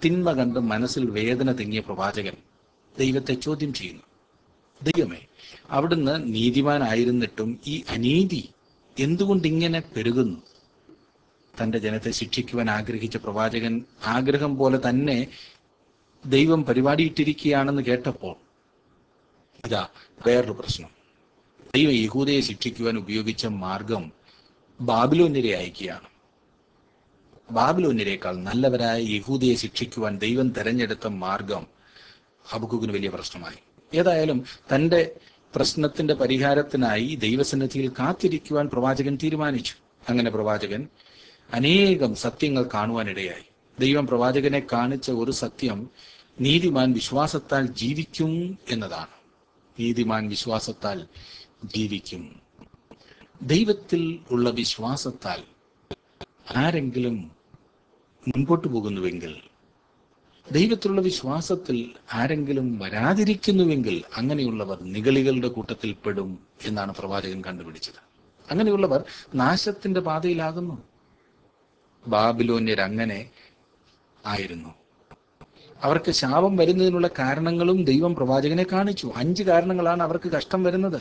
തിന്മ കണ്ട് മനസ്സിൽ വേദന തിങ്ങിയ പ്രവാചകൻ ദൈവത്തെ ചോദ്യം ചെയ്യുന്നു ദൈവമേ അവിടുന്ന് നീതിമാനായിരുന്നിട്ടും ഈ അനീതി എന്തുകൊണ്ട് ഇങ്ങനെ പെരുകുന്നു തന്റെ ജനത്തെ ശിക്ഷിക്കുവാൻ ആഗ്രഹിച്ച പ്രവാചകൻ ആഗ്രഹം പോലെ തന്നെ ദൈവം പരിപാടിയിട്ടിരിക്കുകയാണെന്ന് കേട്ടപ്പോൾ ഇതാ വേറൊരു പ്രശ്നം ദൈവം യഹൂദയെ ശിക്ഷിക്കുവാൻ ഉപയോഗിച്ച മാർഗം ബാബിലോന്യരെ അയക്കുകയാണ് ബാബിലോന്യരെക്കാൾ നല്ലവരായ യഹൂദയെ ശിക്ഷിക്കുവാൻ ദൈവം തെരഞ്ഞെടുത്ത മാർഗം ഹബുക്കുകിന് വലിയ പ്രശ്നമായി ഏതായാലും തന്റെ പ്രശ്നത്തിന്റെ പരിഹാരത്തിനായി ദൈവസന്നിധിയിൽ കാത്തിരിക്കുവാൻ പ്രവാചകൻ തീരുമാനിച്ചു അങ്ങനെ പ്രവാചകൻ അനേകം സത്യങ്ങൾ കാണുവാനിടയായി ദൈവം പ്രവാചകനെ കാണിച്ച ഒരു സത്യം നീതിമാൻ വിശ്വാസത്താൽ ജീവിക്കും എന്നതാണ് നീതിമാൻ വിശ്വാസത്താൽ ജീവിക്കും ദൈവത്തിൽ ഉള്ള വിശ്വാസത്താൽ ആരെങ്കിലും മുൻപോട്ട് പോകുന്നുവെങ്കിൽ ദൈവത്തിലുള്ള വിശ്വാസത്തിൽ ആരെങ്കിലും വരാതിരിക്കുന്നുവെങ്കിൽ അങ്ങനെയുള്ളവർ നിഗളികളുടെ കൂട്ടത്തിൽ പെടും എന്നാണ് പ്രവാചകൻ കണ്ടുപിടിച്ചത് അങ്ങനെയുള്ളവർ നാശത്തിന്റെ പാതയിലാകുന്നു ബാബിലോന്യർ അങ്ങനെ ആയിരുന്നു അവർക്ക് ശാപം വരുന്നതിനുള്ള കാരണങ്ങളും ദൈവം പ്രവാചകനെ കാണിച്ചു അഞ്ച് കാരണങ്ങളാണ് അവർക്ക് കഷ്ടം വരുന്നത്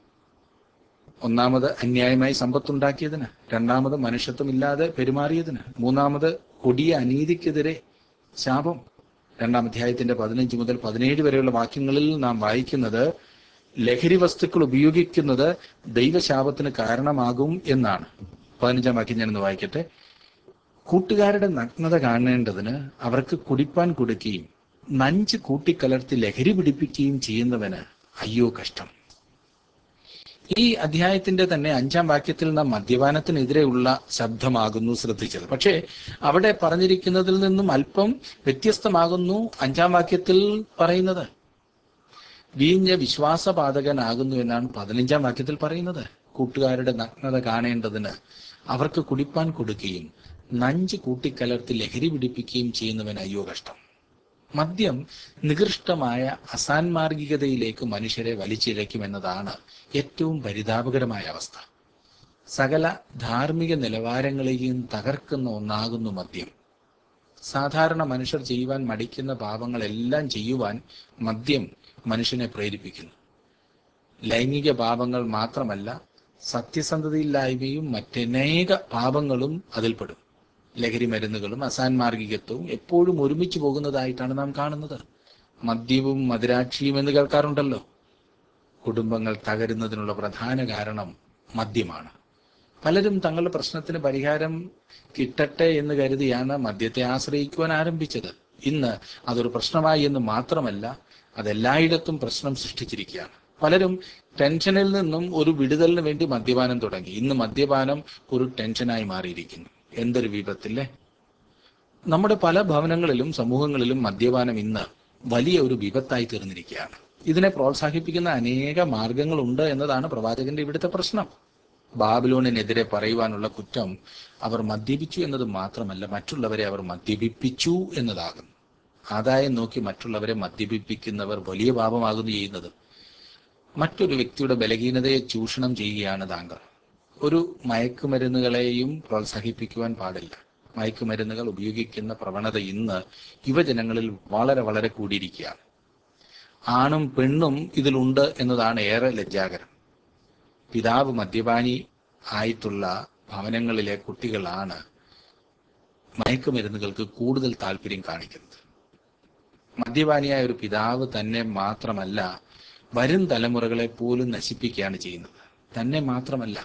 ഒന്നാമത് അന്യായമായി സമ്പത്തുണ്ടാക്കിയതിന് രണ്ടാമത് മനുഷ്യത്വമില്ലാതെ പെരുമാറിയതിന് മൂന്നാമത് കൊടിയ അനീതിക്കെതിരെ ശാപം രണ്ടാം അധ്യായത്തിന്റെ പതിനഞ്ച് മുതൽ പതിനേഴ് വരെയുള്ള വാക്യങ്ങളിൽ നാം വായിക്കുന്നത് ലഹരി വസ്തുക്കൾ ഉപയോഗിക്കുന്നത് ദൈവശാപത്തിന് കാരണമാകും എന്നാണ് പതിനഞ്ചാം വാക്യം ഞാനൊന്ന് വായിക്കട്ടെ കൂട്ടുകാരുടെ നഗ്നത കാണേണ്ടതിന് അവർക്ക് കുടിപ്പാൻ കൊടുക്കുകയും നഞ്ച് കൂട്ടിക്കലർത്തി ലഹരി പിടിപ്പിക്കുകയും ചെയ്യുന്നവന് അയ്യോ കഷ്ടം ഈ അധ്യായത്തിന്റെ തന്നെ അഞ്ചാം വാക്യത്തിൽ നാം മദ്യപാനത്തിനെതിരെയുള്ള ശബ്ദമാകുന്നു ശ്രദ്ധിച്ചത് പക്ഷേ അവിടെ പറഞ്ഞിരിക്കുന്നതിൽ നിന്നും അല്പം വ്യത്യസ്തമാകുന്നു അഞ്ചാം വാക്യത്തിൽ പറയുന്നത് വീഞ്ഞ വിശ്വാസപാതകനാകുന്നു എന്നാണ് പതിനഞ്ചാം വാക്യത്തിൽ പറയുന്നത് കൂട്ടുകാരുടെ നഗ്നത കാണേണ്ടതിന് അവർക്ക് കുടിപ്പാൻ കൊടുക്കുകയും നഞ്ച് കൂട്ടിക്കലർത്തി ലഹരി പിടിപ്പിക്കുകയും ചെയ്യുന്നവൻ അയ്യോ കഷ്ടം മദ്യം നികൃഷ്ടമായ അസാൻമാർഗികതയിലേക്ക് മനുഷ്യരെ വലിച്ചിഴയ്ക്കുമെന്നതാണ് ഏറ്റവും പരിതാപകരമായ അവസ്ഥ സകല ധാർമ്മിക നിലവാരങ്ങളെയും തകർക്കുന്ന ഒന്നാകുന്നു മദ്യം സാധാരണ മനുഷ്യർ ചെയ്യുവാൻ മടിക്കുന്ന പാപങ്ങളെല്ലാം ചെയ്യുവാൻ മദ്യം മനുഷ്യനെ പ്രേരിപ്പിക്കുന്നു ലൈംഗിക പാപങ്ങൾ മാത്രമല്ല സത്യസന്ധതയില്ലായ്മയും മറ്റനേക പാപങ്ങളും അതിൽപ്പെടും ലഹരി മരുന്നുകളും അസാൻമാർഗികത്വവും എപ്പോഴും ഒരുമിച്ച് പോകുന്നതായിട്ടാണ് നാം കാണുന്നത് മദ്യവും മദിരാക്ഷിയും എന്ന് കേൾക്കാറുണ്ടല്ലോ കുടുംബങ്ങൾ തകരുന്നതിനുള്ള പ്രധാന കാരണം മദ്യമാണ് പലരും തങ്ങളുടെ പ്രശ്നത്തിന് പരിഹാരം കിട്ടട്ടെ എന്ന് കരുതിയാണ് മദ്യത്തെ ആശ്രയിക്കുവാൻ ആരംഭിച്ചത് ഇന്ന് അതൊരു പ്രശ്നമായി എന്ന് മാത്രമല്ല അതെല്ലായിടത്തും പ്രശ്നം സൃഷ്ടിച്ചിരിക്കുകയാണ് പലരും ടെൻഷനിൽ നിന്നും ഒരു വിടുതലിന് വേണ്ടി മദ്യപാനം തുടങ്ങി ഇന്ന് മദ്യപാനം ഒരു ടെൻഷനായി മാറിയിരിക്കുന്നു എന്തൊരു വിപത്തില്ലേ നമ്മുടെ പല ഭവനങ്ങളിലും സമൂഹങ്ങളിലും മദ്യപാനം ഇന്ന് വലിയ ഒരു വിപത്തായി തീർന്നിരിക്കുകയാണ് ഇതിനെ പ്രോത്സാഹിപ്പിക്കുന്ന അനേക മാർഗങ്ങളുണ്ട് എന്നതാണ് പ്രവാചകന്റെ ഇവിടുത്തെ പ്രശ്നം ബാബിലോണിനെതിരെ പറയുവാനുള്ള കുറ്റം അവർ മദ്യപിച്ചു എന്നത് മാത്രമല്ല മറ്റുള്ളവരെ അവർ മദ്യപിപ്പിച്ചു എന്നതാകുന്നു ആദായം നോക്കി മറ്റുള്ളവരെ മദ്യപിപ്പിക്കുന്നവർ വലിയ പാപമാകുന്നു ചെയ്യുന്നത് മറ്റൊരു വ്യക്തിയുടെ ബലഹീനതയെ ചൂഷണം ചെയ്യുകയാണ് താങ്കൾ ഒരു മയക്കുമരുന്നുകളെയും പ്രോത്സാഹിപ്പിക്കുവാൻ പാടില്ല മയക്കുമരുന്നുകൾ ഉപയോഗിക്കുന്ന പ്രവണത ഇന്ന് യുവജനങ്ങളിൽ വളരെ വളരെ കൂടിയിരിക്കുകയാണ് ആണും പെണ്ണും ഇതിലുണ്ട് എന്നതാണ് ഏറെ ലജ്ജാകരം പിതാവ് മദ്യപാനി ആയിട്ടുള്ള ഭവനങ്ങളിലെ കുട്ടികളാണ് മയക്കുമരുന്നുകൾക്ക് കൂടുതൽ താല്പര്യം കാണിക്കുന്നത് മദ്യപാനിയായ ഒരു പിതാവ് തന്നെ മാത്രമല്ല വരും തലമുറകളെ പോലും നശിപ്പിക്കുകയാണ് ചെയ്യുന്നത് തന്നെ മാത്രമല്ല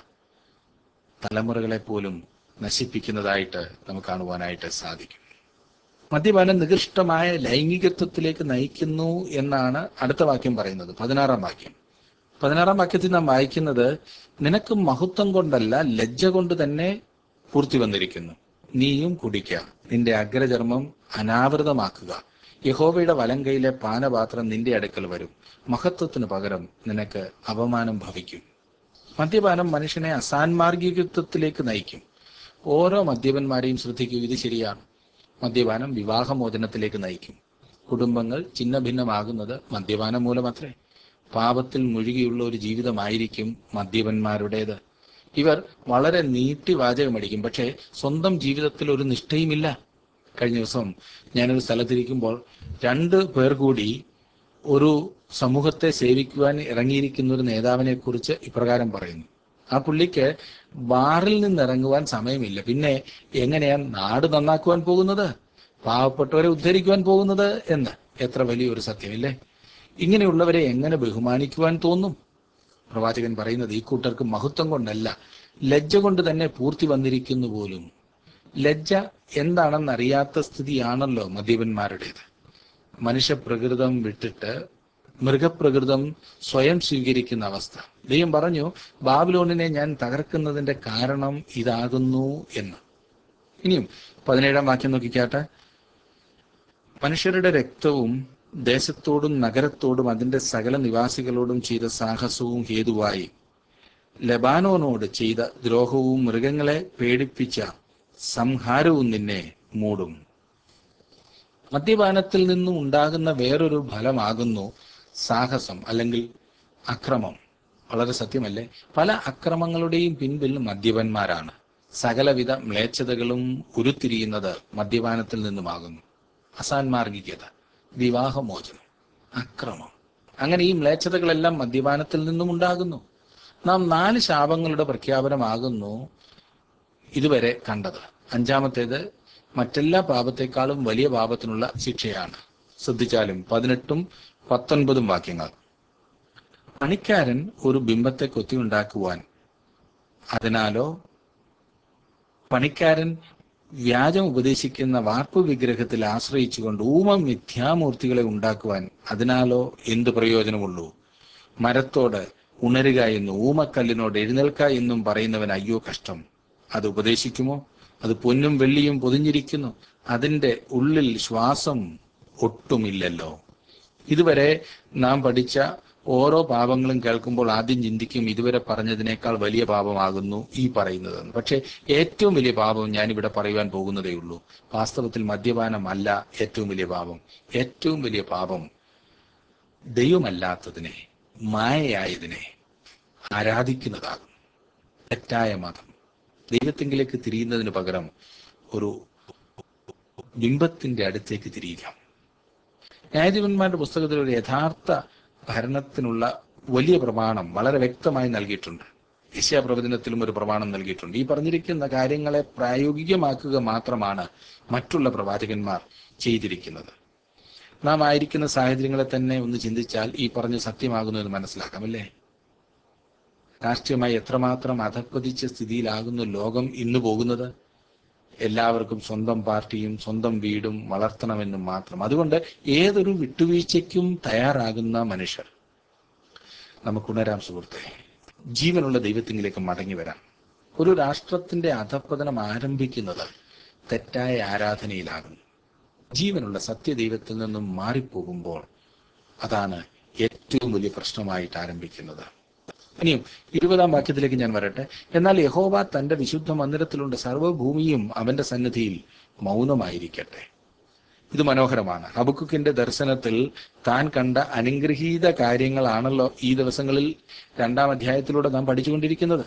തലമുറകളെ പോലും നശിപ്പിക്കുന്നതായിട്ട് നമുക്ക് കാണുവാനായിട്ട് സാധിക്കും മദ്യപാനം നികൃഷ്ടമായ ലൈംഗികത്വത്തിലേക്ക് നയിക്കുന്നു എന്നാണ് അടുത്ത വാക്യം പറയുന്നത് പതിനാറാം വാക്യം പതിനാറാം വാക്യത്തിൽ നാം വായിക്കുന്നത് നിനക്ക് മഹത്വം കൊണ്ടല്ല ലജ്ജ കൊണ്ട് തന്നെ പൂർത്തി വന്നിരിക്കുന്നു നീയും കുടിക്കുക നിന്റെ അഗ്രചർമ്മം അനാവൃതമാക്കുക യഹോവയുടെ വലം കൈയിലെ പാനപാത്രം നിന്റെ അടുക്കൽ വരും മഹത്വത്തിന് പകരം നിനക്ക് അപമാനം ഭവിക്കും മദ്യപാനം മനുഷ്യനെ അസാൻമാർഗികത്വത്തിലേക്ക് നയിക്കും ഓരോ മദ്യപന്മാരെയും ശ്രദ്ധിക്കൂ ഇത് ശരിയാണ് മദ്യപാനം വിവാഹമോചനത്തിലേക്ക് നയിക്കും കുടുംബങ്ങൾ ചിന്ന ഭിന്നമാകുന്നത് മദ്യപാനം മൂലമത്രേ പാപത്തിൽ മുഴുകിയുള്ള ഒരു ജീവിതമായിരിക്കും മദ്യപന്മാരുടേത് ഇവർ വളരെ നീട്ടി വാചകമടിക്കും പക്ഷേ സ്വന്തം ജീവിതത്തിൽ ഒരു നിഷ്ഠയുമില്ല കഴിഞ്ഞ ദിവസം ഞാനൊരു സ്ഥലത്തിരിക്കുമ്പോൾ രണ്ട് പേർ കൂടി ഒരു സമൂഹത്തെ സേവിക്കുവാൻ ഇറങ്ങിയിരിക്കുന്ന ഒരു നേതാവിനെ കുറിച്ച് ഇപ്രകാരം പറയുന്നു ആ പുള്ളിക്ക് ബാറിൽ നിന്ന് ഇറങ്ങുവാൻ സമയമില്ല പിന്നെ എങ്ങനെയാ നാട് നന്നാക്കുവാൻ പോകുന്നത് പാവപ്പെട്ടവരെ ഉദ്ധരിക്കുവാൻ പോകുന്നത് എന്ന് എത്ര വലിയൊരു സത്യമില്ലേ ഇങ്ങനെയുള്ളവരെ എങ്ങനെ ബഹുമാനിക്കുവാൻ തോന്നും പ്രവാചകൻ പറയുന്നത് ഈ കൂട്ടർക്ക് മഹത്വം കൊണ്ടല്ല ലജ്ജ കൊണ്ട് തന്നെ പൂർത്തി വന്നിരിക്കുന്നു പോലും ലജ്ജ എന്താണെന്നറിയാത്ത സ്ഥിതിയാണല്ലോ മദ്യപന്മാരുടേത് മനുഷ്യപ്രകൃതം വിട്ടിട്ട് മൃഗപ്രകൃതം സ്വയം സ്വീകരിക്കുന്ന അവസ്ഥ ദൈവം പറഞ്ഞു ബാബിലോണിനെ ഞാൻ തകർക്കുന്നതിന്റെ കാരണം ഇതാകുന്നു എന്ന് ഇനിയും പതിനേഴാം വാക്യം നോക്കിക്കാട്ടെ മനുഷ്യരുടെ രക്തവും ദേശത്തോടും നഗരത്തോടും അതിന്റെ സകല നിവാസികളോടും ചെയ്ത സാഹസവും ഹേതുവായി ലബാനോനോട് ചെയ്ത ദ്രോഹവും മൃഗങ്ങളെ പേടിപ്പിച്ച സംഹാരവും നിന്നെ മൂടും മദ്യപാനത്തിൽ നിന്നും ഉണ്ടാകുന്ന വേറൊരു ഫലമാകുന്നു സാഹസം അല്ലെങ്കിൽ അക്രമം വളരെ സത്യമല്ലേ പല അക്രമങ്ങളുടെയും പിൻപിൽ മദ്യപന്മാരാണ് സകലവിധ മ്ലേച്ഛതകളും ഉരുത്തിരിയുന്നത് മദ്യപാനത്തിൽ നിന്നുമാകുന്നു അസാൻമാർഗികത വിവാഹമോചനം അക്രമം അങ്ങനെ ഈ മ്ലേച്ഛതകളെല്ലാം മദ്യപാനത്തിൽ നിന്നും ഉണ്ടാകുന്നു നാം നാല് ശാപങ്ങളുടെ പ്രഖ്യാപനമാകുന്നു ഇതുവരെ കണ്ടത് അഞ്ചാമത്തേത് മറ്റെല്ലാ പാപത്തെക്കാളും വലിയ പാപത്തിനുള്ള ശിക്ഷയാണ് ശ്രദ്ധിച്ചാലും പതിനെട്ടും പത്തൊൻപതും വാക്യങ്ങൾ പണിക്കാരൻ ഒരു ബിംബത്തെ കൊത്തിയുണ്ടാക്കുവാൻ അതിനാലോ പണിക്കാരൻ വ്യാജം ഉപദേശിക്കുന്ന വാർപ്പ് വിഗ്രഹത്തിൽ ആശ്രയിച്ചുകൊണ്ട് ഊമ മിഥ്യാമൂർത്തികളെ ഉണ്ടാക്കുവാൻ അതിനാലോ എന്ത് പ്രയോജനമുള്ളൂ മരത്തോട് ഉണരുക എന്നും ഊമക്കല്ലിനോട് എഴുന്നേൽക്ക എന്നും പറയുന്നവൻ അയ്യോ കഷ്ടം അത് ഉപദേശിക്കുമോ അത് പൊന്നും വെള്ളിയും പൊതിഞ്ഞിരിക്കുന്നു അതിന്റെ ഉള്ളിൽ ശ്വാസം ഒട്ടുമില്ലല്ലോ ഇതുവരെ നാം പഠിച്ച ഓരോ പാപങ്ങളും കേൾക്കുമ്പോൾ ആദ്യം ചിന്തിക്കും ഇതുവരെ പറഞ്ഞതിനേക്കാൾ വലിയ പാപമാകുന്നു ഈ പറയുന്നതെന്ന് പക്ഷേ ഏറ്റവും വലിയ പാപം ഞാനിവിടെ പറയുവാൻ പോകുന്നതേ ഉള്ളൂ വാസ്തവത്തിൽ മദ്യപാനമല്ല ഏറ്റവും വലിയ പാപം ഏറ്റവും വലിയ പാപം ദൈവമല്ലാത്തതിനെ മായയായതിനെ ആരാധിക്കുന്നതാകും തെറ്റായ മതം ദൈവത്തെങ്കിലേക്ക് തിരിയുന്നതിന് പകരം ഒരു ബിംബത്തിന്റെ അടുത്തേക്ക് തിരിയുക ന്യായാധിപന്മാരുടെ പുസ്തകത്തിൽ ഒരു യഥാർത്ഥ ഭരണത്തിനുള്ള വലിയ പ്രമാണം വളരെ വ്യക്തമായി നൽകിയിട്ടുണ്ട് യശ്യാ പ്രവചനത്തിലും ഒരു പ്രമാണം നൽകിയിട്ടുണ്ട് ഈ പറഞ്ഞിരിക്കുന്ന കാര്യങ്ങളെ പ്രായോഗികമാക്കുക മാത്രമാണ് മറ്റുള്ള പ്രവാചകന്മാർ ചെയ്തിരിക്കുന്നത് നാം ആയിരിക്കുന്ന സാഹചര്യങ്ങളെ തന്നെ ഒന്ന് ചിന്തിച്ചാൽ ഈ പറഞ്ഞ സത്യമാകുന്നു എന്ന് മനസ്സിലാക്കാം അല്ലേ രാഷ്ട്രീയമായി എത്രമാത്രം അധപ്പതിച്ച സ്ഥിതിയിലാകുന്നു ലോകം ഇന്ന് പോകുന്നത് എല്ലാവർക്കും സ്വന്തം പാർട്ടിയും സ്വന്തം വീടും വളർത്തണമെന്നും മാത്രം അതുകൊണ്ട് ഏതൊരു വിട്ടുവീഴ്ചയ്ക്കും തയ്യാറാകുന്ന മനുഷ്യർ നമുക്കുണരാം സുഹൃത്തെ ജീവനുള്ള ദൈവത്തിങ്കിലേക്ക് മടങ്ങി വരാം ഒരു രാഷ്ട്രത്തിന്റെ അധപ്പതനം ആരംഭിക്കുന്നത് തെറ്റായ ആരാധനയിലാകുന്നു ജീവനുള്ള സത്യദൈവത്തിൽ നിന്നും മാറിപ്പോകുമ്പോൾ അതാണ് ഏറ്റവും വലിയ പ്രശ്നമായിട്ട് ആരംഭിക്കുന്നത് ഇനിയും ഇരുപതാം വാക്യത്തിലേക്ക് ഞാൻ വരട്ടെ എന്നാൽ യഹോവ തന്റെ വിശുദ്ധ മന്ദിരത്തിലുണ്ട് സർവ്വഭൂമിയും അവന്റെ സന്നിധിയിൽ മൗനമായിരിക്കട്ടെ ഇത് മനോഹരമാണ് ഹബക്കുക്കിന്റെ ദർശനത്തിൽ താൻ കണ്ട അനുഗ്രഹീത കാര്യങ്ങളാണല്ലോ ഈ ദിവസങ്ങളിൽ രണ്ടാം അധ്യായത്തിലൂടെ നാം പഠിച്ചുകൊണ്ടിരിക്കുന്നത്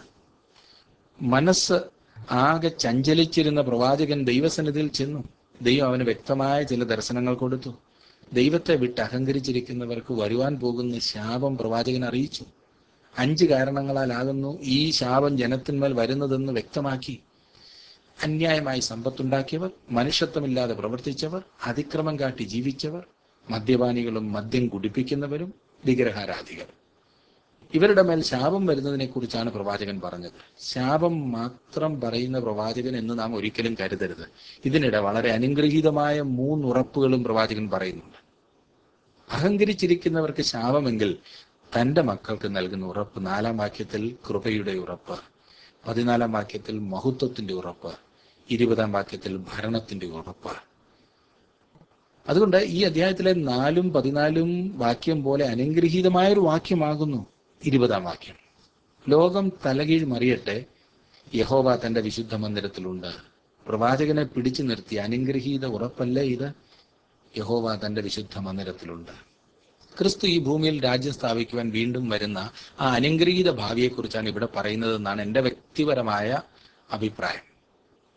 മനസ്സ് ആകെ ചഞ്ചലിച്ചിരുന്ന പ്രവാചകൻ ദൈവസന്നിധിയിൽ ചെന്നു ദൈവം അവന് വ്യക്തമായ ചില ദർശനങ്ങൾ കൊടുത്തു ദൈവത്തെ വിട്ട് അഹങ്കരിച്ചിരിക്കുന്നവർക്ക് വരുവാൻ പോകുന്ന ശാപം പ്രവാചകൻ അറിയിച്ചു അഞ്ച് കാരണങ്ങളാലാകുന്നു ഈ ശാപം ജനത്തിന്മേൽ വരുന്നതെന്ന് വ്യക്തമാക്കി അന്യായമായി സമ്പത്തുണ്ടാക്കിയവർ മനുഷ്യത്വമില്ലാതെ പ്രവർത്തിച്ചവർ അതിക്രമം കാട്ടി ജീവിച്ചവർ മദ്യപാനികളും മദ്യം കുടിപ്പിക്കുന്നവരും വിഗ്രഹാരാധികർ ഇവരുടെ മേൽ ശാപം വരുന്നതിനെ കുറിച്ചാണ് പ്രവാചകൻ പറഞ്ഞത് ശാപം മാത്രം പറയുന്ന പ്രവാചകൻ എന്ന് നാം ഒരിക്കലും കരുതരുത് ഇതിനിടെ വളരെ അനുഗ്രഹീതമായ മൂന്നുറപ്പുകളും പ്രവാചകൻ പറയുന്നുണ്ട് അഹങ്കരിച്ചിരിക്കുന്നവർക്ക് ശാപമെങ്കിൽ തന്റെ മക്കൾക്ക് നൽകുന്ന ഉറപ്പ് നാലാം വാക്യത്തിൽ കൃപയുടെ ഉറപ്പ് പതിനാലാം വാക്യത്തിൽ മഹത്വത്തിന്റെ ഉറപ്പ് ഇരുപതാം വാക്യത്തിൽ ഭരണത്തിന്റെ ഉറപ്പ് അതുകൊണ്ട് ഈ അധ്യായത്തിലെ നാലും പതിനാലും വാക്യം പോലെ അനുഗ്രഹീതമായ ഒരു വാക്യമാകുന്നു ഇരുപതാം വാക്യം ലോകം തലകീഴ് മറിയട്ടെ യഹോവ തന്റെ വിശുദ്ധ മന്ദിരത്തിലുണ്ട് പ്രവാചകനെ പിടിച്ചു നിർത്തി അനുഗ്രഹീത ഉറപ്പല്ലേ ഇത് യഹോവ തന്റെ വിശുദ്ധ മന്ദിരത്തിലുണ്ട് ക്രിസ്തു ഈ ഭൂമിയിൽ രാജ്യം സ്ഥാപിക്കുവാൻ വീണ്ടും വരുന്ന ആ അനുഗ്രഹീത ഭാവിയെക്കുറിച്ചാണ് ഇവിടെ പറയുന്നതെന്നാണ് എൻ്റെ വ്യക്തിപരമായ അഭിപ്രായം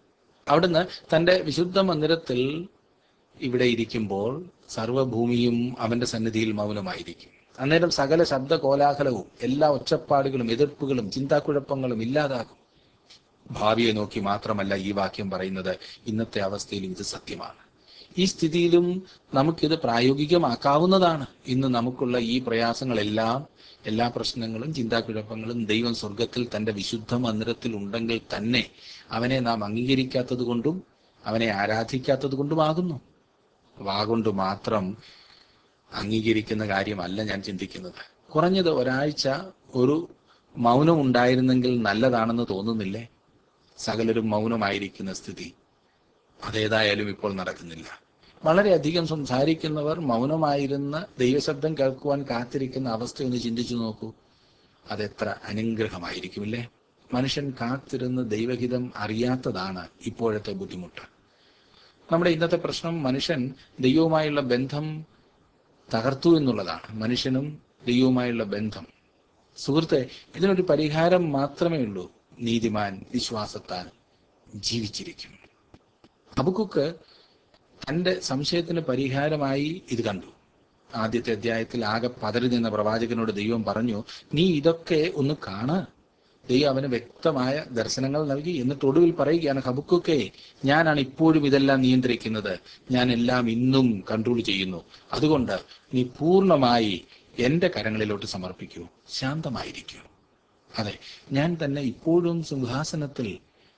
അവിടുന്ന് തന്റെ വിശുദ്ധ മന്ദിരത്തിൽ ഇവിടെ ഇരിക്കുമ്പോൾ സർവ്വഭൂമിയും അവന്റെ സന്നിധിയിൽ മൗനമായിരിക്കും അന്നേരം സകല ശബ്ദ കോലാഹലവും എല്ലാ ഒച്ചപ്പാടുകളും എതിർപ്പുകളും ചിന്താക്കുഴപ്പങ്ങളും ഇല്ലാതാകും ഭാവിയെ നോക്കി മാത്രമല്ല ഈ വാക്യം പറയുന്നത് ഇന്നത്തെ അവസ്ഥയിലും ഇത് സത്യമാണ് ഈ സ്ഥിതിയിലും നമുക്കിത് പ്രായോഗികമാക്കാവുന്നതാണ് ഇന്ന് നമുക്കുള്ള ഈ പ്രയാസങ്ങളെല്ലാം എല്ലാ പ്രശ്നങ്ങളും ചിന്താക്കുഴപ്പങ്ങളും ദൈവം സ്വർഗത്തിൽ തന്റെ വിശുദ്ധ മന്ദിരത്തിൽ ഉണ്ടെങ്കിൽ തന്നെ അവനെ നാം അംഗീകരിക്കാത്തത് കൊണ്ടും അവനെ ആരാധിക്കാത്തത് കൊണ്ടുമാകുന്നു വാഗൊണ്ട് മാത്രം അംഗീകരിക്കുന്ന കാര്യമല്ല ഞാൻ ചിന്തിക്കുന്നത് കുറഞ്ഞത് ഒരാഴ്ച ഒരു മൗനം ഉണ്ടായിരുന്നെങ്കിൽ നല്ലതാണെന്ന് തോന്നുന്നില്ലേ സകലരും മൗനമായിരിക്കുന്ന സ്ഥിതി അതേതായാലും ഇപ്പോൾ നടക്കുന്നില്ല വളരെയധികം സംസാരിക്കുന്നവർ മൗനമായിരുന്ന ദൈവശബ്ദം കേൾക്കുവാൻ കാത്തിരിക്കുന്ന അവസ്ഥ ഒന്ന് ചിന്തിച്ചു നോക്കൂ അതെത്ര അനുഗ്രഹമായിരിക്കുമില്ലേ മനുഷ്യൻ കാത്തിരുന്ന് ദൈവഹിതം അറിയാത്തതാണ് ഇപ്പോഴത്തെ ബുദ്ധിമുട്ട് നമ്മുടെ ഇന്നത്തെ പ്രശ്നം മനുഷ്യൻ ദൈവവുമായുള്ള ബന്ധം തകർത്തു എന്നുള്ളതാണ് മനുഷ്യനും ദൈവവുമായുള്ള ബന്ധം സുഹൃത്തെ ഇതിനൊരു പരിഹാരം മാത്രമേ ഉള്ളൂ നീതിമാൻ വിശ്വാസത്താൽ ജീവിച്ചിരിക്കും അബുക്കുക്ക് തന്റെ സംശയത്തിന് പരിഹാരമായി ഇത് കണ്ടു ആദ്യത്തെ അധ്യായത്തിൽ ആകെ പതറി നിന്ന പ്രവാചകനോട് ദൈവം പറഞ്ഞു നീ ഇതൊക്കെ ഒന്ന് കാണ് ദൈവം അവന് വ്യക്തമായ ദർശനങ്ങൾ നൽകി എന്നിട്ട് ഒടുവിൽ പറയുകയാണ് ഹബുക്കൊക്കെ ഞാനാണ് ഇപ്പോഴും ഇതെല്ലാം നിയന്ത്രിക്കുന്നത് ഞാൻ എല്ലാം ഇന്നും കൺട്രോൾ ചെയ്യുന്നു അതുകൊണ്ട് നീ പൂർണ്ണമായി എന്റെ കരങ്ങളിലോട്ട് സമർപ്പിക്കൂ ശാന്തമായിരിക്കൂ അതെ ഞാൻ തന്നെ ഇപ്പോഴും സിംഹാസനത്തിൽ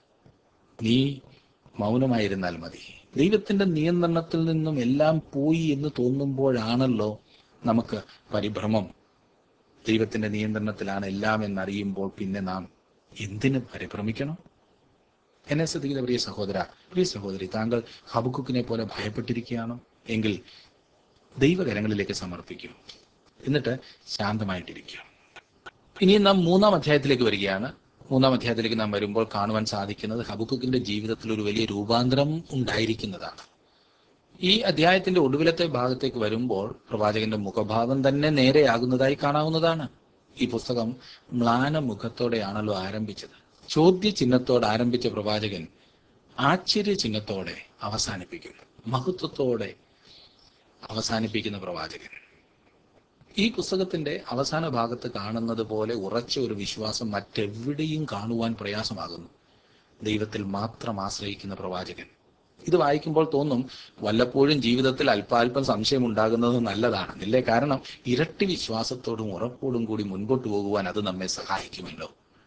നീ മൗനമായിരുന്നാൽ മതി ദൈവത്തിന്റെ നിയന്ത്രണത്തിൽ നിന്നും എല്ലാം പോയി എന്ന് തോന്നുമ്പോഴാണല്ലോ നമുക്ക് പരിഭ്രമം ദൈവത്തിന്റെ നിയന്ത്രണത്തിലാണ് എല്ലാം എന്നറിയുമ്പോൾ പിന്നെ നാം എന്തിന് പരിഭ്രമിക്കണം എന്നെ ശ്രദ്ധിക്കുന്ന പ്രിയ സഹോദര പ്രിയ സഹോദരി താങ്കൾ ഹബുക്കുക്കിനെ പോലെ ഭയപ്പെട്ടിരിക്കുകയാണോ എങ്കിൽ ദൈവകരങ്ങളിലേക്ക് സമർപ്പിക്കൂ എന്നിട്ട് ശാന്തമായിട്ടിരിക്കുക ഇനി നാം മൂന്നാം അധ്യായത്തിലേക്ക് വരികയാണ് മൂന്നാം അധ്യായത്തിലേക്ക് നാം വരുമ്പോൾ കാണുവാൻ സാധിക്കുന്നത് ഹബുക്കുക്കിന്റെ ജീവിതത്തിൽ ഒരു വലിയ രൂപാന്തരം ഉണ്ടായിരിക്കുന്നതാണ് ഈ അധ്യായത്തിന്റെ ഒടുവിലത്തെ ഭാഗത്തേക്ക് വരുമ്പോൾ പ്രവാചകന്റെ മുഖഭാവം തന്നെ നേരെയാകുന്നതായി കാണാവുന്നതാണ് ഈ പുസ്തകം മ്ലാന മുഖത്തോടെയാണല്ലോ ആരംഭിച്ചത് ചോദ്യ ചിഹ്നത്തോടെ ആരംഭിച്ച പ്രവാചകൻ ആശ്ചര്യ ചിഹ്നത്തോടെ അവസാനിപ്പിക്കും മഹത്വത്തോടെ അവസാനിപ്പിക്കുന്ന പ്രവാചകൻ ഈ പുസ്തകത്തിന്റെ അവസാന ഭാഗത്ത് കാണുന്നത് പോലെ ഉറച്ച ഒരു വിശ്വാസം മറ്റെവിടെയും കാണുവാൻ പ്രയാസമാകുന്നു ദൈവത്തിൽ മാത്രം ആശ്രയിക്കുന്ന പ്രവാചകൻ ഇത് വായിക്കുമ്പോൾ തോന്നും വല്ലപ്പോഴും ജീവിതത്തിൽ അല്പാൽപ്പം സംശയം ഉണ്ടാകുന്നത് നല്ലതാണ് ഇല്ലേ കാരണം ഇരട്ടി വിശ്വാസത്തോടും ഉറപ്പോടും കൂടി മുൻപോട്ട് പോകുവാൻ അത് നമ്മെ സഹായിക്കുമല്ലോ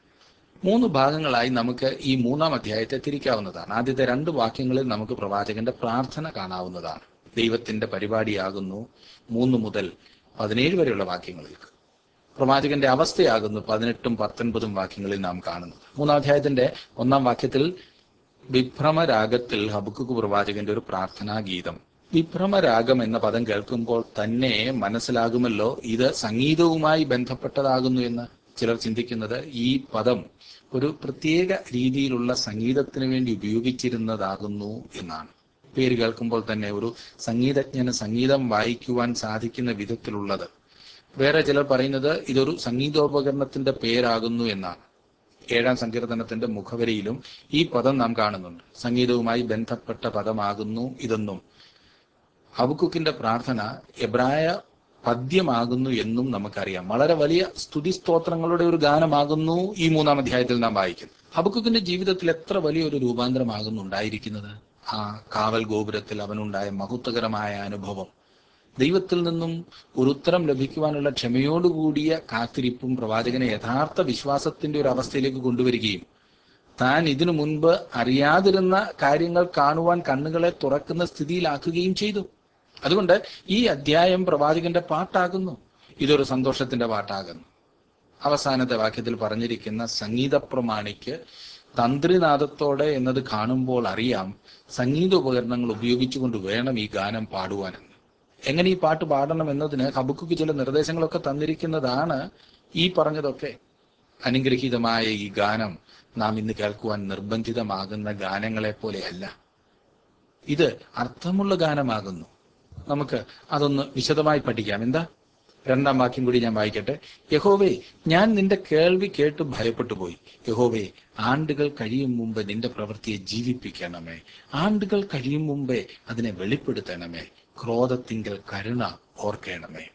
മൂന്ന് ഭാഗങ്ങളായി നമുക്ക് ഈ മൂന്നാം അധ്യായത്തെ തിരിക്കാവുന്നതാണ് ആദ്യത്തെ രണ്ട് വാക്യങ്ങളിൽ നമുക്ക് പ്രവാചകന്റെ പ്രാർത്ഥന കാണാവുന്നതാണ് ദൈവത്തിന്റെ പരിപാടിയാകുന്നു മൂന്ന് മുതൽ പതിനേഴ് വരെയുള്ള വാക്യങ്ങളിലേക്ക് പ്രവാചകന്റെ അവസ്ഥയാകുന്നു പതിനെട്ടും പത്തൊൻപതും വാക്യങ്ങളിൽ നാം കാണുന്നത് മൂന്നാം അധ്യായത്തിന്റെ ഒന്നാം വാക്യത്തിൽ വിഭ്രമരാഗത്തിൽ ഹബുക്കുക്ക് പ്രവാചകന്റെ ഒരു പ്രാർത്ഥനാ ഗീതം വിഭ്രമരാഗം എന്ന പദം കേൾക്കുമ്പോൾ തന്നെ മനസ്സിലാകുമല്ലോ ഇത് സംഗീതവുമായി ബന്ധപ്പെട്ടതാകുന്നു എന്ന് ചിലർ ചിന്തിക്കുന്നത് ഈ പദം ഒരു പ്രത്യേക രീതിയിലുള്ള സംഗീതത്തിന് വേണ്ടി ഉപയോഗിച്ചിരുന്നതാകുന്നു എന്നാണ് പേര് കേൾക്കുമ്പോൾ തന്നെ ഒരു സംഗീതജ്ഞന് സംഗീതം വായിക്കുവാൻ സാധിക്കുന്ന വിധത്തിലുള്ളത് വേറെ ചിലർ പറയുന്നത് ഇതൊരു സംഗീതോപകരണത്തിന്റെ പേരാകുന്നു എന്നാണ് ഏഴാം സങ്കീർത്തനത്തിന്റെ മുഖവരിയിലും ഈ പദം നാം കാണുന്നുണ്ട് സംഗീതവുമായി ബന്ധപ്പെട്ട പദമാകുന്നു ഇതെന്നും ഹബുക്കുക്കിന്റെ പ്രാർത്ഥന എബ്രായ പദ്യമാകുന്നു എന്നും നമുക്കറിയാം വളരെ വലിയ സ്തുതി സ്തോത്രങ്ങളുടെ ഒരു ഗാനമാകുന്നു ഈ മൂന്നാം അധ്യായത്തിൽ നാം വായിക്കുന്നത് ഹബുക്കുക്കിന്റെ ജീവിതത്തിൽ എത്ര വലിയൊരു രൂപാന്തരമാകുന്നു ഉണ്ടായിരിക്കുന്നത് ആ കാവൽ ഗോപുരത്തിൽ അവനുണ്ടായ മഹത്വകരമായ അനുഭവം ദൈവത്തിൽ നിന്നും ഒരു ഉത്തരം ലഭിക്കുവാനുള്ള ക്ഷമയോടുകൂടിയ കാത്തിരിപ്പും പ്രവാചകനെ യഥാർത്ഥ വിശ്വാസത്തിന്റെ ഒരു അവസ്ഥയിലേക്ക് കൊണ്ടുവരികയും താൻ ഇതിനു മുൻപ് അറിയാതിരുന്ന കാര്യങ്ങൾ കാണുവാൻ കണ്ണുകളെ തുറക്കുന്ന സ്ഥിതിയിലാക്കുകയും ചെയ്തു അതുകൊണ്ട് ഈ അധ്യായം പ്രവാചകന്റെ പാട്ടാകുന്നു ഇതൊരു സന്തോഷത്തിന്റെ പാട്ടാകുന്നു അവസാനത്തെ വാക്യത്തിൽ പറഞ്ഞിരിക്കുന്ന സംഗീത പ്രമാണിക്ക് തന്ത്രിനാദത്തോടെ എന്നത് കാണുമ്പോൾ അറിയാം സംഗീത ഉപകരണങ്ങൾ ഉപയോഗിച്ചുകൊണ്ട് വേണം ഈ ഗാനം പാടുവാനെന്ന് എങ്ങനെ ഈ പാട്ട് പാടണം എന്നതിന് ഹബുക്കുക്ക് ചില നിർദ്ദേശങ്ങളൊക്കെ തന്നിരിക്കുന്നതാണ് ഈ പറഞ്ഞതൊക്കെ അനുഗ്രഹീതമായ ഈ ഗാനം നാം ഇന്ന് കേൾക്കുവാൻ നിർബന്ധിതമാകുന്ന ഗാനങ്ങളെ പോലെയല്ല ഇത് അർത്ഥമുള്ള ഗാനമാകുന്നു നമുക്ക് അതൊന്ന് വിശദമായി പഠിക്കാം എന്താ രണ്ടാം വാക്യം കൂടി ഞാൻ വായിക്കട്ടെ യഹോവേ ഞാൻ നിന്റെ കേൾവി കേട്ട് ഭയപ്പെട്ടു പോയി യഹോവേ ആണ്ടുകൾ കഴിയും മുമ്പ് നിന്റെ പ്രവൃത്തിയെ ജീവിപ്പിക്കണമേ ആണ്ടുകൾ കഴിയും മുമ്പേ അതിനെ വെളിപ്പെടുത്തണമേ ക്രോധത്തിങ്കൽ കരുണ ഓർക്കണമേ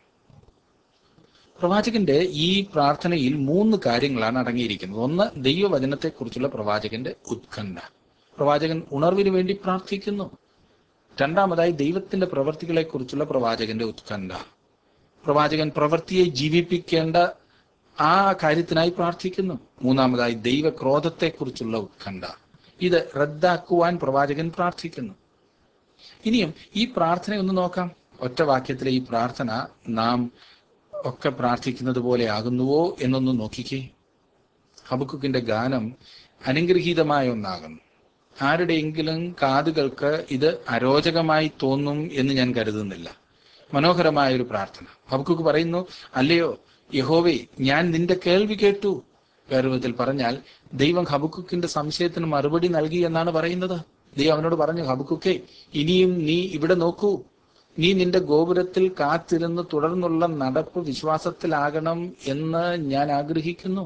പ്രവാചകന്റെ ഈ പ്രാർത്ഥനയിൽ മൂന്ന് കാര്യങ്ങളാണ് അടങ്ങിയിരിക്കുന്നത് ഒന്ന് ദൈവവചനത്തെക്കുറിച്ചുള്ള പ്രവാചകന്റെ ഉത്കണ്ഠ പ്രവാചകൻ ഉണർവിന് വേണ്ടി പ്രാർത്ഥിക്കുന്നു രണ്ടാമതായി ദൈവത്തിന്റെ പ്രവർത്തികളെക്കുറിച്ചുള്ള പ്രവാചകന്റെ ഉത്കണ്ഠ പ്രവാചകൻ പ്രവൃത്തിയെ ജീവിപ്പിക്കേണ്ട ആ കാര്യത്തിനായി പ്രാർത്ഥിക്കുന്നു മൂന്നാമതായി ദൈവക്രോധത്തെക്കുറിച്ചുള്ള ഉത്കണ്ഠ ഇത് റദ്ദാക്കുവാൻ പ്രവാചകൻ പ്രാർത്ഥിക്കുന്നു ഇനിയും ഈ പ്രാർത്ഥന ഒന്ന് നോക്കാം ഒറ്റ വാക്യത്തിലെ ഈ പ്രാർത്ഥന നാം ഒക്കെ പ്രാർത്ഥിക്കുന്നത് പോലെ ആകുന്നുവോ എന്നൊന്ന് നോക്കിക്കേ ഹബക്കുക്കിന്റെ ഗാനം അനുഗ്രഹീതമായ ഒന്നാകുന്നു ആരുടെയെങ്കിലും കാതുകൾക്ക് ഇത് അരോചകമായി തോന്നും എന്ന് ഞാൻ കരുതുന്നില്ല മനോഹരമായ ഒരു പ്രാർത്ഥന ഹബക്കുക്ക് പറയുന്നു അല്ലയോ യഹോവേ ഞാൻ നിന്റെ കേൾവി കേട്ടു ഗൗരവത്തിൽ പറഞ്ഞാൽ ദൈവം ഹബക്കുക്കിന്റെ സംശയത്തിന് മറുപടി നൽകി എന്നാണ് പറയുന്നത് ദൈവം അവനോട് പറഞ്ഞു ഹബക്കുക്കെ ഇനിയും നീ ഇവിടെ നോക്കൂ നീ നിന്റെ ഗോപുരത്തിൽ കാത്തിരുന്ന് തുടർന്നുള്ള നടപ്പ് വിശ്വാസത്തിലാകണം എന്ന് ഞാൻ ആഗ്രഹിക്കുന്നു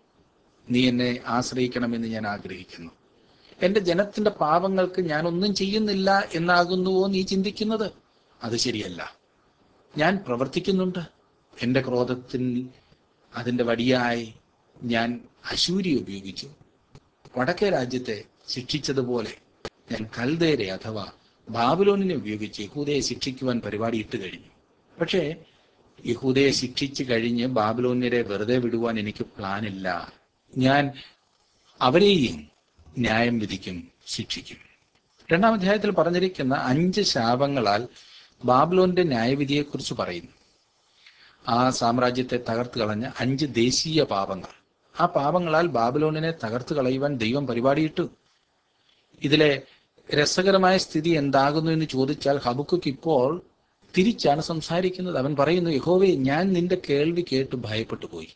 നീ എന്നെ ആശ്രയിക്കണമെന്ന് ഞാൻ ആഗ്രഹിക്കുന്നു എന്റെ ജനത്തിന്റെ പാപങ്ങൾക്ക് ഞാൻ ഒന്നും ചെയ്യുന്നില്ല എന്നാകുന്നുവോ നീ ചിന്തിക്കുന്നത് അത് ശരിയല്ല ഞാൻ പ്രവർത്തിക്കുന്നുണ്ട് എന്റെ ക്രോധത്തിൽ അതിന്റെ വടിയായി ഞാൻ അശൂരി ഉപയോഗിച്ചു വടക്കേ രാജ്യത്തെ ശിക്ഷിച്ചതുപോലെ ഞാൻ കൽദേരെ അഥവാ ബാബുലോണിനെ ഉപയോഗിച്ച് യഹൂദയെ ശിക്ഷിക്കുവാൻ പരിപാടി ഇട്ട് കഴിഞ്ഞു പക്ഷേ യഹൂദയെ ശിക്ഷിച്ചു കഴിഞ്ഞ് ബാബുലോന്യരെ വെറുതെ വിടുവാൻ എനിക്ക് പ്ലാനില്ല ഞാൻ അവരെയും ന്യായം വിധിക്കും ശിക്ഷിക്കും രണ്ടാം അധ്യായത്തിൽ പറഞ്ഞിരിക്കുന്ന അഞ്ച് ശാപങ്ങളാൽ ബാബുലോന്റെ ന്യായവിധിയെക്കുറിച്ച് പറയുന്നു ആ സാമ്രാജ്യത്തെ തകർത്ത് കളഞ്ഞ അഞ്ച് ദേശീയ പാപങ്ങൾ ആ പാപങ്ങളാൽ ബാബുലോണിനെ തകർത്ത് കളയുവാൻ ദൈവം പരിപാടിയിട്ടു ഇതിലെ രസകരമായ സ്ഥിതി എന്താകുന്നു എന്ന് ചോദിച്ചാൽ ഹബുക്ക് ഇപ്പോൾ തിരിച്ചാണ് സംസാരിക്കുന്നത് അവൻ പറയുന്നു യഹോവേ ഞാൻ നിന്റെ കേൾവി കേട്ട് ഭയപ്പെട്ടു പോയി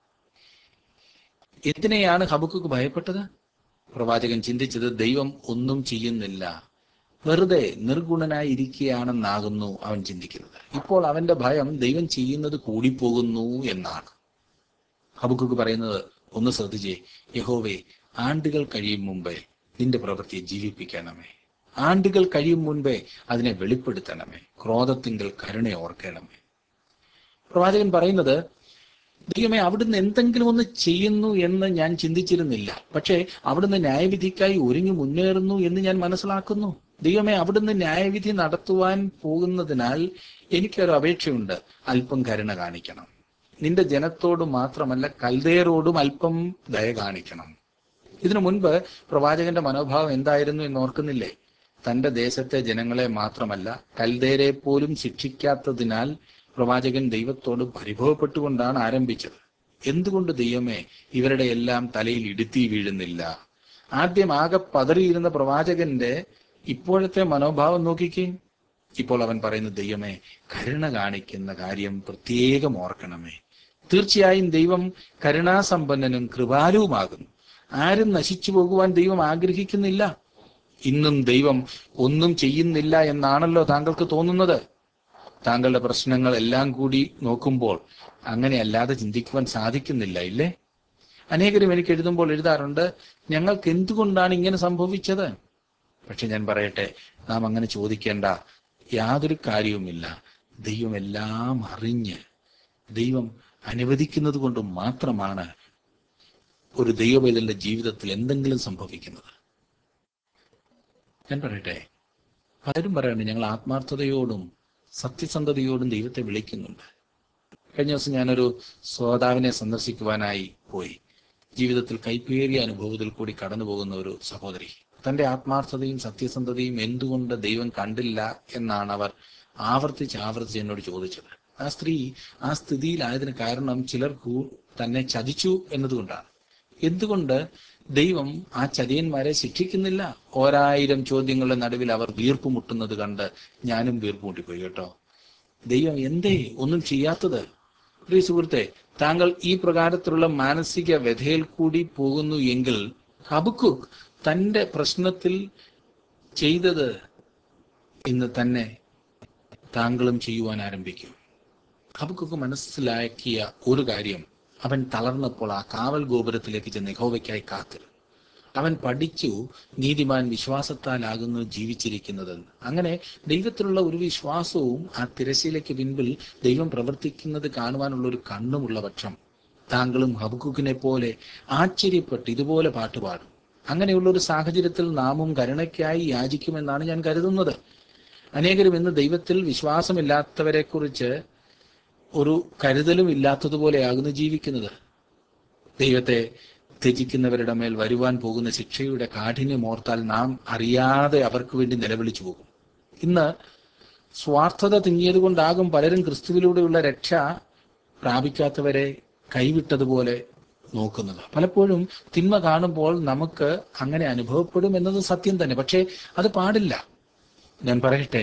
എന്തിനെയാണ് ഹബുക്ക് ഭയപ്പെട്ടത് പ്രവാചകൻ ചിന്തിച്ചത് ദൈവം ഒന്നും ചെയ്യുന്നില്ല വെറുതെ നിർഗുണനായി ഇരിക്കുകയാണെന്നാകുന്നു അവൻ ചിന്തിക്കുന്നത് ഇപ്പോൾ അവന്റെ ഭയം ദൈവം ചെയ്യുന്നത് കൂടിപ്പോകുന്നു എന്നാണ് ഹബുക്ക് പറയുന്നത് ഒന്ന് ശ്രദ്ധിച്ചേ യഹോവേ ആണ്ടുകൾ കഴിയും മുമ്പേ നിന്റെ പ്രവൃത്തിയെ ജീവിപ്പിക്കണമേ ആണ്ടുകൾ കഴിയും മുൻപേ അതിനെ വെളിപ്പെടുത്തണമേ ക്രോധത്തിങ്കൽ കരുണ ഓർക്കണമേ പ്രവാചകൻ പറയുന്നത് ദൈവമേ അവിടുന്ന് എന്തെങ്കിലും ഒന്ന് ചെയ്യുന്നു എന്ന് ഞാൻ ചിന്തിച്ചിരുന്നില്ല പക്ഷേ അവിടുന്ന് ന്യായവിധിക്കായി ഒരുങ്ങി മുന്നേറുന്നു എന്ന് ഞാൻ മനസ്സിലാക്കുന്നു ദൈവമേ അവിടുന്ന് ന്യായവിധി നടത്തുവാൻ പോകുന്നതിനാൽ എനിക്കൊരു അപേക്ഷയുണ്ട് അല്പം കരുണ കാണിക്കണം നിന്റെ ജനത്തോട് മാത്രമല്ല കൽദേയരോടും അല്പം ദയ കാണിക്കണം ഇതിനു മുൻപ് പ്രവാചകന്റെ മനോഭാവം എന്തായിരുന്നു എന്ന് ഓർക്കുന്നില്ലേ തന്റെ ദേശത്തെ ജനങ്ങളെ മാത്രമല്ല കൽദേരെ പോലും ശിക്ഷിക്കാത്തതിനാൽ പ്രവാചകൻ ദൈവത്തോട് പരിഭവപ്പെട്ടുകൊണ്ടാണ് ആരംഭിച്ചത് എന്തുകൊണ്ട് ദൈവമേ ഇവരുടെ എല്ലാം തലയിൽ ഇടുത്തി വീഴുന്നില്ല ആദ്യം ആകെ പതറിയിരുന്ന പ്രവാചകന്റെ ഇപ്പോഴത്തെ മനോഭാവം നോക്കിക്കേ ഇപ്പോൾ അവൻ പറയുന്നു ദൈവമേ കരുണ കാണിക്കുന്ന കാര്യം പ്രത്യേകം ഓർക്കണമേ തീർച്ചയായും ദൈവം കരുണാസമ്പന്നനും കൃപാലുവുമാകുന്നു ആരും നശിച്ചു പോകുവാൻ ദൈവം ആഗ്രഹിക്കുന്നില്ല ഇന്നും ദൈവം ഒന്നും ചെയ്യുന്നില്ല എന്നാണല്ലോ താങ്കൾക്ക് തോന്നുന്നത് താങ്കളുടെ പ്രശ്നങ്ങൾ എല്ലാം കൂടി നോക്കുമ്പോൾ അങ്ങനെ അല്ലാതെ ചിന്തിക്കുവാൻ സാധിക്കുന്നില്ല ഇല്ലേ അനേകരും എനിക്ക് എഴുതുമ്പോൾ എഴുതാറുണ്ട് ഞങ്ങൾക്ക് എന്തുകൊണ്ടാണ് ഇങ്ങനെ സംഭവിച്ചത് പക്ഷെ ഞാൻ പറയട്ടെ നാം അങ്ങനെ ചോദിക്കേണ്ട യാതൊരു കാര്യവുമില്ല ദൈവം എല്ലാം അറിഞ്ഞ് ദൈവം അനുവദിക്കുന്നത് കൊണ്ട് മാത്രമാണ് ഒരു ദൈവവേദന്റെ ജീവിതത്തിൽ എന്തെങ്കിലും സംഭവിക്കുന്നത് ഞാൻ പറയട്ടെ പലരും പറയണ്ട് ഞങ്ങൾ ആത്മാർത്ഥതയോടും സത്യസന്ധതയോടും ദൈവത്തെ വിളിക്കുന്നുണ്ട് കഴിഞ്ഞ ദിവസം ഞാനൊരു ശ്രോതാവിനെ സന്ദർശിക്കുവാനായി പോയി ജീവിതത്തിൽ കൈപ്പേറിയ അനുഭവത്തിൽ കൂടി കടന്നു പോകുന്ന ഒരു സഹോദരി തന്റെ ആത്മാർത്ഥതയും സത്യസന്ധതയും എന്തുകൊണ്ട് ദൈവം കണ്ടില്ല എന്നാണ് അവർ ആവർത്തിച്ച് ആവർത്തിച്ച് എന്നോട് ചോദിച്ചത് ആ സ്ത്രീ ആ സ്ഥിതിയിലായതിന് കാരണം ചിലർ കൂ- തന്നെ ചതിച്ചു എന്നതുകൊണ്ടാണ് എന്തുകൊണ്ട് ദൈവം ആ ചതിയന്മാരെ ശിക്ഷിക്കുന്നില്ല ഓരായിരം ചോദ്യങ്ങളുടെ നടുവിൽ അവർ വീർപ്പ് മുട്ടുന്നത് കണ്ട് ഞാനും വീർപ്പ് മുട്ടിപ്പോയി കേട്ടോ ദൈവം എന്തേ ഒന്നും ചെയ്യാത്തത് പ്രിയ സുഹൃത്തെ താങ്കൾ ഈ പ്രകാരത്തിലുള്ള മാനസിക വ്യഥയിൽ കൂടി പോകുന്നു എങ്കിൽ ഹബുക്കുക്ക് തന്റെ പ്രശ്നത്തിൽ ചെയ്തത് ഇന്ന് തന്നെ താങ്കളും ചെയ്യുവാൻ ആരംഭിക്കും ഹബക്കുക്ക് മനസ്സിലാക്കിയ ഒരു കാര്യം അവൻ തളർന്നപ്പോൾ ആ കാവൽ ഗോപുരത്തിലേക്ക് ചെന്ന് യഹോവയ്ക്കായി കാത്തിരുന്നു അവൻ പഠിച്ചു നീതിമാൻ വിശ്വാസത്താലാകുന്നു ജീവിച്ചിരിക്കുന്നതെന്ന് അങ്ങനെ ദൈവത്തിലുള്ള ഒരു വിശ്വാസവും ആ തിരശ്ശീലയ്ക്ക് പിൻപിൽ ദൈവം പ്രവർത്തിക്കുന്നത് കാണുവാനുള്ള ഒരു കണ്ണുമുള്ള പക്ഷം താങ്കളും ഹബക്കുക്കിനെ പോലെ ആശ്ചര്യപ്പെട്ട് ഇതുപോലെ പാട്ട് പാടും അങ്ങനെയുള്ള ഒരു സാഹചര്യത്തിൽ നാമും കരുണയ്ക്കായി യാചിക്കുമെന്നാണ് ഞാൻ കരുതുന്നത് അനേകരും ഇന്ന് ദൈവത്തിൽ വിശ്വാസമില്ലാത്തവരെ കുറിച്ച് ഒരു കരുതലും ഇല്ലാത്തതുപോലെയാകുന്നു ജീവിക്കുന്നത് ദൈവത്തെ ത്യജിക്കുന്നവരുടെ മേൽ വരുവാൻ പോകുന്ന ശിക്ഷയുടെ കാഠിന്യം ഓർത്താൽ നാം അറിയാതെ അവർക്ക് വേണ്ടി നിലവിളിച്ചു പോകും ഇന്ന് സ്വാർത്ഥത തിങ്ങിയത് കൊണ്ടാകും പലരും ക്രിസ്തുവിലൂടെയുള്ള രക്ഷ പ്രാപിക്കാത്തവരെ കൈവിട്ടതുപോലെ നോക്കുന്നത് പലപ്പോഴും തിന്മ കാണുമ്പോൾ നമുക്ക് അങ്ങനെ അനുഭവപ്പെടും എന്നത് സത്യം തന്നെ പക്ഷേ അത് പാടില്ല ഞാൻ പറയട്ടെ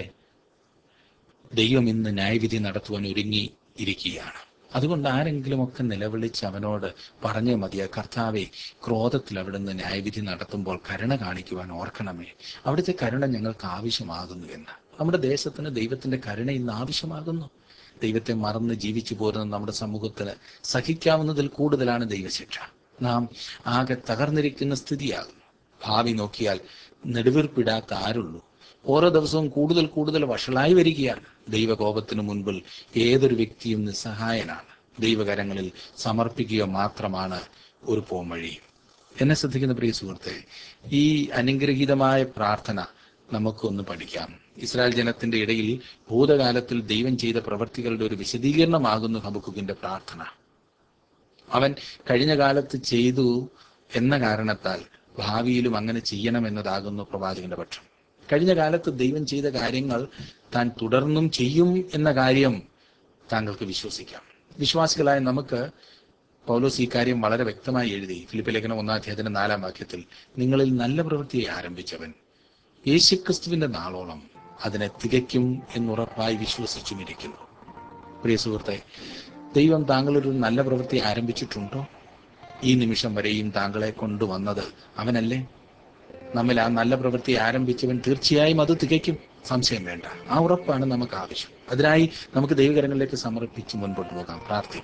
ദൈവം ഇന്ന് ന്യായവിധി നടത്തുവാൻ ഒരുങ്ങി ഇരിക്കുകയാണ് അതുകൊണ്ട് ആരെങ്കിലുമൊക്കെ നിലവിളിച്ച് അവനോട് പറഞ്ഞേ മതിയ കർത്താവെ ക്രോധത്തിൽ അവിടുന്ന് ന്യായവിധി നടത്തുമ്പോൾ കരുണ കാണിക്കുവാൻ ഓർക്കണമേ അവിടുത്തെ കരുണ ഞങ്ങൾക്ക് ആവശ്യമാകുന്നു എന്ന് നമ്മുടെ ദേശത്തിന് ദൈവത്തിന്റെ കരുണ ഇന്ന് ആവശ്യമാകുന്നു ദൈവത്തെ മറന്ന് ജീവിച്ചു പോരുന്ന നമ്മുടെ സമൂഹത്തിന് സഹിക്കാവുന്നതിൽ കൂടുതലാണ് ദൈവശിക്ഷ നാം ആകെ തകർന്നിരിക്കുന്ന സ്ഥിതിയാകുന്നു ഭാവി നോക്കിയാൽ നെടുവീർപ്പിടാത്ത ആരുള്ളൂ ഓരോ ദിവസവും കൂടുതൽ കൂടുതൽ വഷളായി വരികയാണ് ദൈവകോപത്തിന് മുൻപിൽ ഏതൊരു വ്യക്തിയും നിസ്സഹായനാണ് ദൈവകരങ്ങളിൽ സമർപ്പിക്കുക മാത്രമാണ് ഒരു പോംവഴി എന്നെ ശ്രദ്ധിക്കുന്ന പ്രിയ സുഹൃത്തെ ഈ അനുഗ്രഹീതമായ പ്രാർത്ഥന നമുക്കൊന്ന് പഠിക്കാം ഇസ്രായേൽ ജനത്തിന്റെ ഇടയിൽ ഭൂതകാലത്തിൽ ദൈവം ചെയ്ത പ്രവർത്തികളുടെ ഒരു വിശദീകരണമാകുന്നു ഹബക്കുക്കിന്റെ പ്രാർത്ഥന അവൻ കഴിഞ്ഞ കാലത്ത് ചെയ്തു എന്ന കാരണത്താൽ ഭാവിയിലും അങ്ങനെ ചെയ്യണമെന്നതാകുന്നു പ്രവാചകന്റെ പക്ഷം കഴിഞ്ഞ കാലത്ത് ദൈവം ചെയ്ത കാര്യങ്ങൾ താൻ തുടർന്നും ചെയ്യും എന്ന കാര്യം താങ്കൾക്ക് വിശ്വസിക്കാം വിശ്വാസികളായ നമുക്ക് പൗലോസ് ഈ കാര്യം വളരെ വ്യക്തമായി എഴുതി ഫിലിപ്പ് ലേഖനം ഒന്നാം അധ്യായത്തിന്റെ നാലാം വാക്യത്തിൽ നിങ്ങളിൽ നല്ല പ്രവൃത്തിയെ ആരംഭിച്ചവൻ യേശുക്രിസ്തുവിന്റെ നാളോളം അതിനെ തികയ്ക്കും എന്നുറപ്പായി വിശ്വസിച്ചുമിരിക്കുന്നു പ്രിയ സുഹൃത്തെ ദൈവം താങ്കളൊരു നല്ല പ്രവൃത്തി ആരംഭിച്ചിട്ടുണ്ടോ ഈ നിമിഷം വരെയും താങ്കളെ കൊണ്ടുവന്നത് അവനല്ലേ നമ്മിൽ ആ നല്ല പ്രവൃത്തി ആരംഭിച്ചവൻ തീർച്ചയായും അത് തികയ്ക്കും സംശയം വേണ്ട ആ ഉറപ്പാണ് നമുക്ക് ആവശ്യം അതിനായി നമുക്ക് ദൈവകരങ്ങളിലേക്ക് സമർപ്പിച്ച് മുൻപോട്ട് പോകാം പ്രാർത്ഥിക്കാം